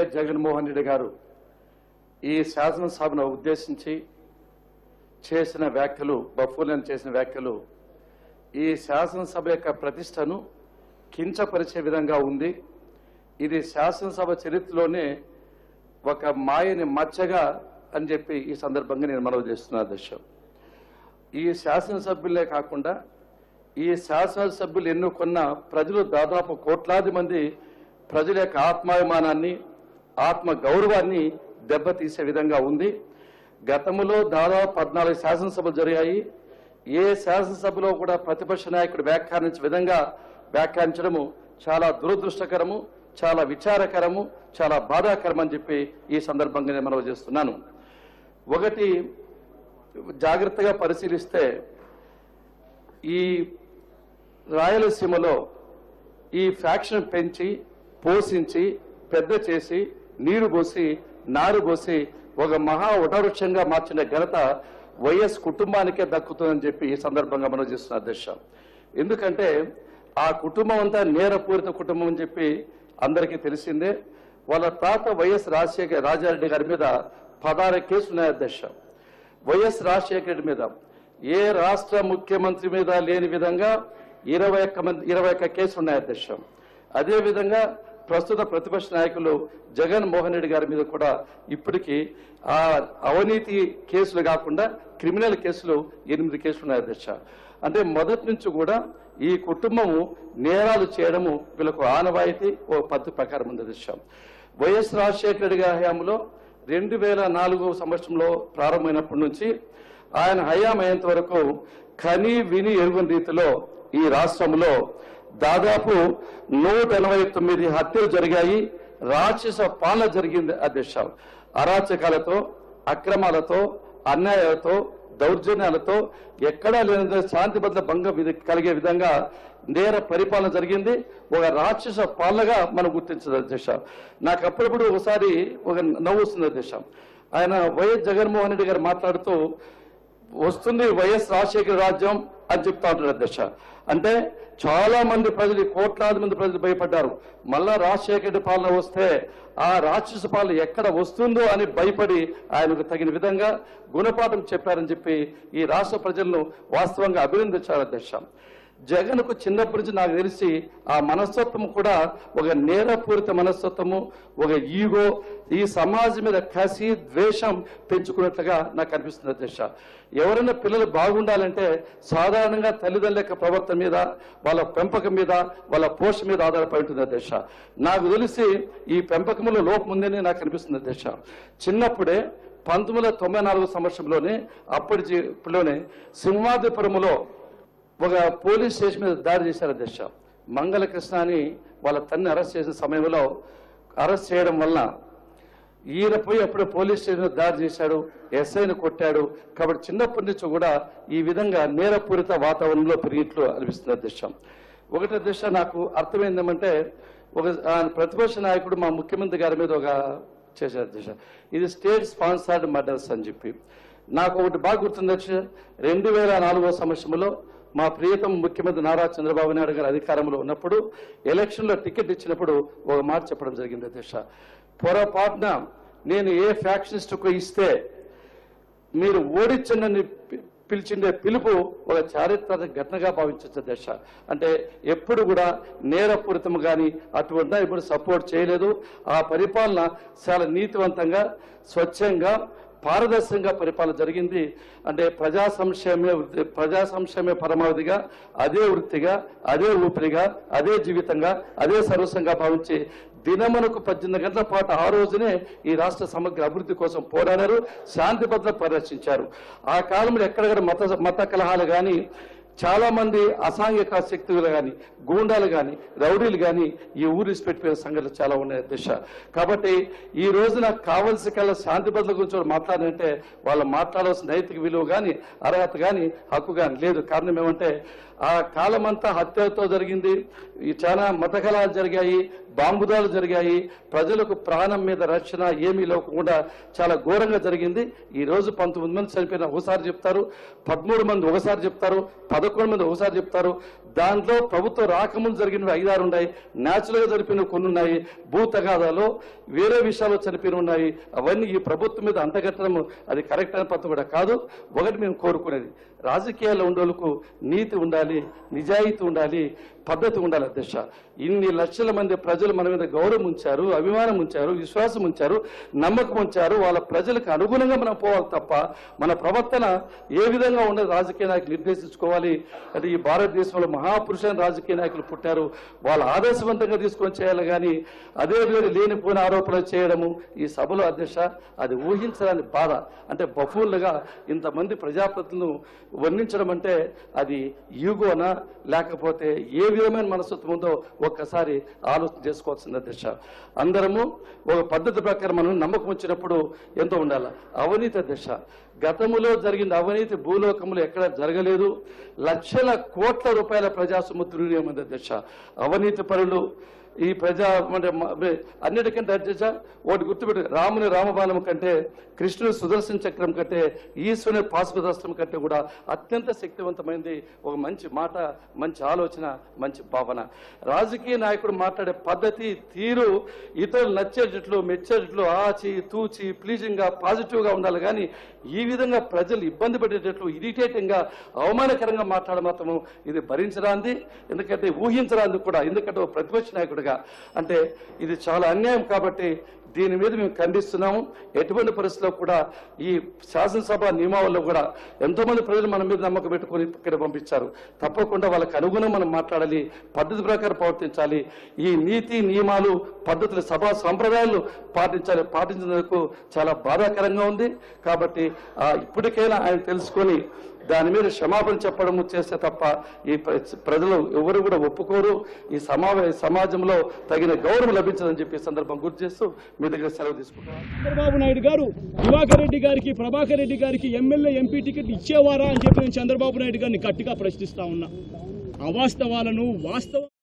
YS Jaganmohan Reddy గారు ఈ శాసనసభను ఉద్దేశించి చేసిన వ్యాఖ్యలు బఫూలను చేసిన వ్యాఖ్యలు ఈ శాసనసభ యొక్క ప్రతిష్టను కించపరిచే విధంగా ఉంది ఇది శాసనసభ చరిత్రలోనే ఒక మాయని మచ్చగా అని చెప్పి ఈ సందర్భంగా నేను మనవి చేస్తున్నా అధ్యక్ష ఈ శాసనసభ్యులే కాకుండా ఈ శాసనసభ్యులు ఎన్నుకున్న ప్రజలు దాదాపు కోట్లాది మంది ప్రజల యొక్క ఆత్మాభిమానాన్ని ఆత్మ గౌరవాన్ని దెబ్బతీసే విధంగా ఉంది గతంలో దాదాపు పద్నాలుగు శాసనసభలు జరిగాయి ఏ శాసనసభలో కూడా ప్రతిపక్ష నాయకుడు వ్యాఖ్యానించే విధంగా వ్యాఖ్యానించడము చాలా దురదృష్టకరము చాలా విచారకరము చాలా బాధాకరం అని చెప్పి ఈ సందర్భంగా నేను మనవి చేస్తున్నాను ఒకటి జాగ్రత్తగా పరిశీలిస్తే ఈ రాయలసీమలో ఈ ఫ్యాక్షన్ పెంచి పోషించి పెద్ద చేసి నీరు పోసి నారు పోసి ఒక మహా వటవృక్షంగా మార్చిన ఘనత వైఎస్ కుటుంబానికే దక్కుతుందని చెప్పి ఈ సందర్భంగా మనం చేస్తున్న అధ్యక్ష ఎందుకంటే ఆ కుటుంబం అంతా నేరపూరిత కుటుంబం అని చెప్పి అందరికీ తెలిసిందే వాళ్ళ తాత వైఎస్ రాజశేఖర రాజారెడ్డి గారి మీద పదహారు కేసులు ఉన్నాయి అధ్యక్ష వైఎస్ రాజశేఖర రెడ్డి మీద ఏ రాష్ట్ర ముఖ్యమంత్రి మీద లేని విధంగా ఇరవై ఒక్క మంది ఇరవై ఒక్క కేసులు ఉన్నాయి అధ్యక్ష అదే విధంగా ప్రస్తుత ప్రతిపక్ష నాయకులు జగన్ మోహన్ రెడ్డి గారి మీద కూడా ఇప్పటికీ ఆ అవినీతి కేసులు కాకుండా క్రిమినల్ కేసులు ఎనిమిది కేసులు ఉన్నాయి అధ్యక్ష అంటే మొదటి నుంచి కూడా ఈ కుటుంబము నేరాలు చేయడము వీళ్ళకు ఆనవాయితీ ఓ పద్ధతి ప్రకారం ఉంది అధ్యక్ష వైఎస్ రాజశేఖర రెడ్డి గారి హయాంలో రెండు వేల నాలుగో సంవత్సరంలో ప్రారంభమైనప్పటి నుంచి ఆయన హయాం అయ్యేంత వరకు కని విని ఎరుగని రీతిలో ఈ రాష్ట్రంలో దాదాపు నూట ఎనభై తొమ్మిది హత్యలు జరిగాయి రాక్షస పాలన జరిగింది అధ్యక్ష అరాచకాలతో అక్రమాలతో అన్యాయాలతో దౌర్జన్యాలతో ఎక్కడా లేని శాంతి భద్రత భంగం విధ- కలిగే విధంగా నేర పరిపాలన జరిగింది ఒక రాక్షస పాలనగా మనం గుర్తించదు అధ్యక్ష నాకు అప్పుడప్పుడు ఒకసారి ఒక నవ్వు వస్తుంది అధ్యక్ష ఆయన వైఎస్ జగన్మోహన్ రెడ్డి గారు మాట్లాడుతూ వస్తుంది వైఎస్ రాజశేఖర రాజ్యం అని చెప్తా ఉంటారు అధ్యక్ష అంటే చాలా మంది ప్రజలు కోట్లాది మంది ప్రజలు భయపడ్డారు మళ్ళా రాజశేఖర రెడ్డి పాలన వస్తే ఆ రాక్షస పాలన ఎక్కడ వస్తుందో అని భయపడి ఆయనకు తగిన విధంగా గుణపాఠం చెప్పారని చెప్పి ఈ రాష్ట్ర ప్రజలను వాస్తవంగా అభినందించారు అధ్యక్ష జగన్కు చిన్నప్పటి నుంచి నాకు తెలిసి ఆ మనస్తత్వం కూడా ఒక నేరపూరిత మనస్తత్వము ఒక ఈగో ఈ సమాజం మీద కసి ద్వేషం పెంచుకున్నట్లుగా నాకు అనిపిస్తుంది అధ్యక్ష ఎవరైనా పిల్లలు బాగుండాలంటే సాధారణంగా తల్లిదండ్రుల యొక్క ప్రవర్తన మీద వాళ్ళ పెంపకం మీద వాళ్ళ పోషణ మీద ఆధారపడి ఉంటుంది అధ్యక్ష నాకు తెలిసి ఈ పెంపకంలో లోపం ఉందని నాకు అనిపిస్తుంది అధ్యక్ష చిన్నప్పుడే పంతొమ్మిది వందల తొంభై నాలుగు సంవత్సరంలోనే అప్పటి జీలోనే సింహాద్రిపురములో ఒక పోలీస్ స్టేషన్ మీద దాడి చేశారు అధ్యక్ష మంగళకృష్ణ అని వాళ్ళ తన్ని అరెస్ట్ చేసిన సమయంలో అరెస్ట్ చేయడం వలన ఈయన పోయి అప్పుడు పోలీస్ స్టేషన్ మీద దాడి చేశాడు ఎస్ఐని కొట్టాడు కాబట్టి చిన్నప్పటి నుంచి కూడా ఈ విధంగా నేరపూరిత వాతావరణంలో పెరిగిట్లు అనిపిస్తుంది అధ్యక్ష ఒకటి అధ్యక్ష నాకు అర్థమైందేమంటే ఒక ఆయన ప్రతిపక్ష నాయకుడు మా ముఖ్యమంత్రి గారి మీద ఒక చేశారు అధ్యక్ష ఇది స్టేట్ స్పాన్సర్డ్ మర్డర్స్ అని చెప్పి నాకు ఒకటి బాగా గుర్తుంది అధ్యక్ష రెండు వేల నాలుగో సంవత్సరంలో మా ప్రియతమ ముఖ్యమంత్రి నారా చంద్రబాబు నాయుడు గారు అధికారంలో ఉన్నప్పుడు ఎలక్షన్లో టికెట్ ఇచ్చినప్పుడు ఒక మాట చెప్పడం జరిగింది అధ్యక్ష పొరపాటున నేను ఏ ఫ్యాక్షనిస్ట్కు ఇస్తే మీరు ఓడించండి పి- పిలిచిండే పిలుపు ఒక చారిత్రక ఘటనగా భావించవచ్చు దశ అంటే ఎప్పుడు కూడా నేరపూరితం కానీ అటువంటి ఇప్పుడు సపోర్ట్ చేయలేదు ఆ పరిపాలన చాలా నీతివంతంగా స్వచ్ఛంగా పారదర్శకంగా పరిపాలన జరిగింది అంటే ప్రజా సంక్షేమే వృత్తి ప్రజా సంక్షేమే పరమావధిగా అదే వృత్తిగా అదే ఊపిరిగా అదే జీవితంగా అదే సర్వస్వంగా భావించి దినమునకు పద్దెనిమిది గంటల పాటు ఆ రోజునే ఈ రాష్ట్ర సమగ్ర అభివృద్ధి కోసం పోరాడారు శాంతి భద్రత పరిరక్షించారు ఆ కాలంలో ఎక్కడ మత మత కలహాలు కానీ చాలా మంది అసాంఘిక శక్తులు కానీ గూండాలు కానీ రౌడీలు కానీ ఈ ఊరి పెట్టిపోయిన సంఘటనలు చాలా ఉన్నాయి దిశ కాబట్టి ఈ రోజున కావలసి కల్లా శాంతి భద్రత గురించి వాళ్ళు మాట్లాడాలంటే వాళ్ళు మాట్లాడాల్సిన నైతిక విలువ కానీ అర్హత కానీ హక్కు కానీ లేదు కారణం ఏమంటే ఆ కాలం అంతా హత్యలతో జరిగింది ఈ చాలా మత కళాలు జరిగాయి బాంబుదాలు జరిగాయి ప్రజలకు ప్రాణం మీద రక్షణ ఏమీ లేకుండా చాలా ఘోరంగా జరిగింది ఈ రోజు పంతొమ్మిది మంది చనిపోయిన ఒకసారి చెప్తారు పదమూడు మంది ఒకసారి చెప్తారు పదకొండు మంది ఒకసారి చెప్తారు దాంట్లో ప్రభుత్వం రాకముందు జరిగినవి ఐదారు ఉన్నాయి న్యాచురల్ గా జరిపిన కొన్ని ఉన్నాయి భూ తగాదాలో వేరే విషయాలు చనిపోయిన ఉన్నాయి అవన్నీ ఈ ప్రభుత్వం మీద అంటగట్టడం అది కరెక్ట్ అని పద్ధతి కూడా కాదు ఒకటి మేము కోరుకునేది రాజకీయాల్లో ఉండేందుకు నీతి ఉండాలి నిజాయితీ ఉండాలి పద్ధతి ఉండాలి అధ్యక్ష ఇన్ని లక్షల మంది ప్రజలు మన మీద గౌరవం ఉంచారు అభిమానం ఉంచారు విశ్వాసం ఉంచారు నమ్మకం ఉంచారు వాళ్ళ ప్రజలకు అనుగుణంగా మనం పోవాలి తప్ప మన ప్రవర్తన ఏ విధంగా ఉండదు రాజకీయ నాయకులు నిర్దేశించుకోవాలి అంటే ఈ భారతదేశంలో మహాపురుషులైన రాజకీయ నాయకులు పుట్టారు వాళ్ళ ఆదర్శవంతంగా తీసుకొని చేయాలి కానీ అదే విధంగా లేనిపోయిన ఆరోపణలు చేయడము ఈ సభలో అధ్యక్ష అది ఊహించడానికి బాధ అంటే బఫూన్లుగా ఇంతమంది ప్రజాప్రతినిధులను వర్ణించడం అంటే అది యూగోనా లేకపోతే ఏ విధమైన మనస్తత్వం ఉందో ఒక్కసారి ఆలోచన చేసుకోవాల్సింది అధ్యక్ష అందరము ఒక పద్ధతి ప్రకారం మనం నమ్మకం వచ్చినప్పుడు ఎంతో ఉండాలి అవినీతి అధ్యక్ష గతములో జరిగిన అవినీతి భూలోకములు ఎక్కడ జరగలేదు లక్షల కోట్ల రూపాయల ప్రజాసొమ్ము దుర్వినియోగం అధ్యక్ష అవినీతి పరులు ఈ ప్రజా అంటే మ- అన్నిటికంటే అధ్యక్ష ఒకటి గుర్తుపెట్టు రాముని రామబాణం కంటే కృష్ణుని సుదర్శన చక్రం కంటే ఈశ్వరుని పాశుపదాస్త్రం కంటే కూడా అత్యంత శక్తివంతమైనది ఒక మంచి మాట మంచి ఆలోచన మంచి భావన రాజకీయ నాయకుడు మాట్లాడే పద్ధతి తీరు ఇతరులు నచ్చేటట్లు మెచ్చేటట్లు ఆచి తూచి ప్లీజింగ్ గా పాజిటివ్ గా ఉండాలి కానీ ఈ విధంగా ప్రజలు ఇబ్బంది పడేటట్లు ఇరిటేటింగ్ గా అవమానకరంగా మాట్లాడడం మాత్రము ఇది భరించరాంది ఎందుకంటే ఊహించరాంది కూడా ఎందుకంటే ఒక ప్రతిపక్ష నాయకుడిగా అంటే ఇది చాలా అన్యాయం కాబట్టి దీని మీద మేము ఖండిస్తున్నాము ఎటువంటి పరిస్థితుల్లో కూడా ఈ శాసనసభ నియమావళిలో కూడా ఎంతో మంది ప్రజలు మన మీద నమ్మకం పెట్టుకొని ఇక్కడ పంపించారు తప్పకుండా వాళ్ళకి అనుగుణం మనం మాట్లాడాలి పద్ధతి ప్రకారం ప్రవర్తించాలి ఈ నీతి నియమాలు పద్ధతులు సభా సంప్రదాయాలు పాటించాలి పాటించినందుకు చాలా బాధాకరంగా ఉంది కాబట్టి ఆ, ఇప్పటికైనా ఆయన తెలుసుకొని దాని మీద క్షమాపణ చెప్పడం చేస్తే తప్ప ఈ ప్ర- ప్రజలు ఎవరు కూడా ఒప్పుకోరు ఈ సమావేశ సమాజంలో తగిన గౌరవం లభించదని చెప్పి ఈ సందర్భం గుర్తు చేస్తూ మీ దగ్గర సెలవు తీసుకుంటాను చంద్రబాబు నాయుడు గారు దివాకర్ రెడ్డి గారికి ప్రభాకర్ రెడ్డి గారికి ఎమ్మెల్యే ఎంపీ టికెట్ ఇచ్చేవారా అని చెప్పి నేను చంద్రబాబు నాయుడు గారిని గట్టిగా ప్రశ్నిస్తా ఉన్నా అవాస్తవాలను వాస్తవ